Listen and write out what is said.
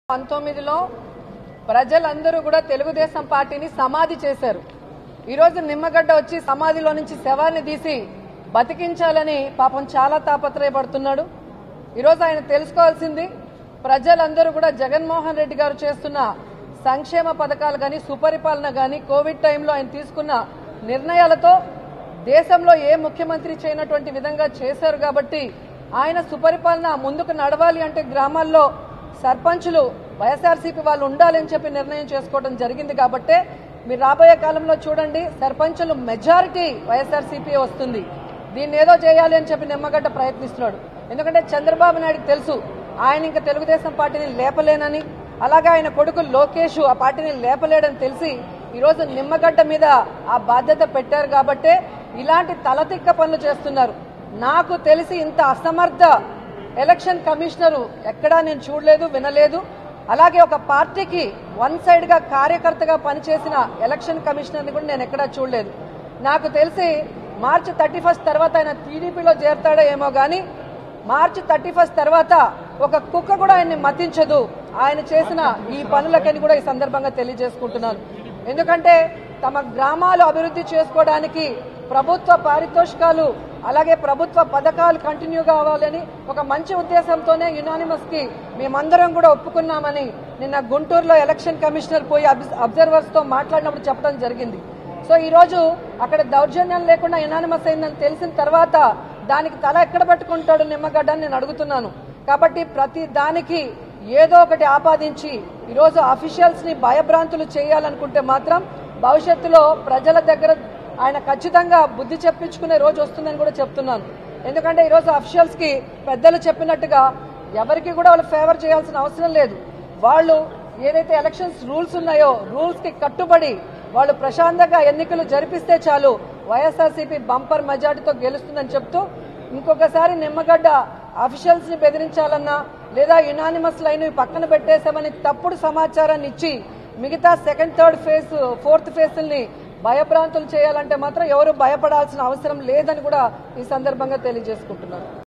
పంతొమ్మిదిలో ప్రజలందరూ కూడా తెలుగుదేశం పార్టీని సమాధి చేశారు ఈరోజు నిమ్మగడ్డ వచ్చి సమాధిలో నుంచి శవాన్ని తీసి బతికించాలని పాపం చాలా తాపత్రయపడుతున్నాడు ఈరోజు ఆయన తెలుసుకోవాల్సింది ప్రజలందరూ కూడా జగన్మోహన్ రెడ్డి గారు చేస్తున్న సంక్షేమ పథకాలు కానీ సుపరిపాలన కానీ కోవిడ్ టైంలో ఆయన తీసుకున్న నిర్ణయాలతో దేశంలో ఏ ముఖ్యమంత్రి చేయనటువంటి విధంగా చేశారు కాబట్టి ఆయన సుపరిపాలన ముందుకు నడవాలి అంటే గ్రామాల్లో సర్పంచులు వైఎస్ఆర్సీపీ వాళ్ళు ఉండాలని చెప్పి నిర్ణయం చేసుకోవడం జరిగింది కాబట్టే మీరు రాబోయే కాలంలో చూడండి సర్పంచులు మెజారిటీ వైఎస్ఆర్సీపీ వస్తుంది దీన్ని ఏదో చేయాలి అని చెప్పి నిమ్మగడ్డ ప్రయత్నిస్తున్నాడు ఎందుకంటే చంద్రబాబు నాయుడుకి తెలుసు ఆయన ఇంకా తెలుగుదేశం పార్టీని లేపలేనని అలాగే ఆయన కొడుకు లోకేష్ ఆ పార్టీని లేపలేడని తెలిసి ఈరోజు నిమ్మగడ్డ మీద ఆ బాధ్యత పెట్టారు కాబట్టే ఇలాంటి తలతిక్క పనులు చేస్తున్నారు నాకు తెలిసి ఇంత అసమర్థ ఎలక్షన్ కమిషనరు ఎక్కడా నేను చూడలేదు వినలేదు అలాగే ఒక పార్టీకి వన్ సైడ్ గా కార్యకర్తగా పనిచేసిన ఎలక్షన్ కమిషనర్ని కూడా నేను ఎక్కడా చూడలేదు నాకు తెలిసి మార్చి థర్టీ ఫస్ట్ తర్వాత ఆయన టీడీపీలో చేరతాడో ఏమో గానీ మార్చి థర్టీ ఫస్ట్ తర్వాత ఒక కుక్క కూడా ఆయన్ని మతించదు ఆయన చేసిన ఈ పనులకని కూడా ఈ సందర్భంగా తెలియజేసుకుంటున్నాను ఎందుకంటే తమ గ్రామాలు అభివృద్ధి చేసుకోవడానికి ప్రభుత్వ పారితోషికాలు అలాగే ప్రభుత్వ పథకాలు కంటిన్యూ కావాలని ఒక మంచి ఉద్దేశంతోనే యునానిమస్ కి మేమందరం కూడా ఒప్పుకున్నామని నిన్న గుంటూరులో ఎలక్షన్ కమిషనర్ పోయి అబ్జర్వర్స్ తో మాట్లాడినప్పుడు చెప్పడం జరిగింది సో ఈ రోజు అక్కడ దౌర్జన్యం లేకుండా యునానిమస్ అయిందని తెలిసిన తర్వాత దానికి తల ఎక్కడ పెట్టుకుంటాడు నిమ్మగడ్డ అని నేను అడుగుతున్నాను కాబట్టి ప్రతి దానికి ఏదో ఒకటి ఆపాదించి ఈరోజు అఫీషియల్స్ ని భయభ్రాంతులు చేయాలనుకుంటే మాత్రం భవిష్యత్తులో ప్రజల దగ్గర ఆయన ఖచ్చితంగా బుద్ధి చెప్పించుకునే రోజు వస్తుందని కూడా చెప్తున్నాను ఎందుకంటే ఈరోజు అఫీషియల్స్ కి పెద్దలు చెప్పినట్టుగా ఎవరికి కూడా వాళ్ళు ఫేవర్ చేయాల్సిన అవసరం లేదు వాళ్ళు ఏదైతే ఎలక్షన్స్ రూల్స్ ఉన్నాయో రూల్స్ కి కట్టుబడి వాళ్ళు ప్రశాంతంగా ఎన్నికలు జరిపిస్తే చాలు వైఎస్ఆర్సీపీ బంపర్ మెజార్టీతో గెలుస్తుందని చెప్తూ ఇంకొకసారి నిమ్మగడ్డ అఫీషియల్స్ ని బెదిరించాలన్నా లేదా యునానిమస్ లైన్ పక్కన పెట్టేశామని తప్పుడు సమాచారాన్ని ఇచ్చి మిగతా సెకండ్ థర్డ్ ఫేజ్ ఫోర్త్ ఫేజ్ని భయభ్రాంతులు చేయాలంటే మాత్రం ఎవరు భయపడాల్సిన అవసరం లేదని కూడా ఈ సందర్భంగా తెలియజేసుకుంటున్నాను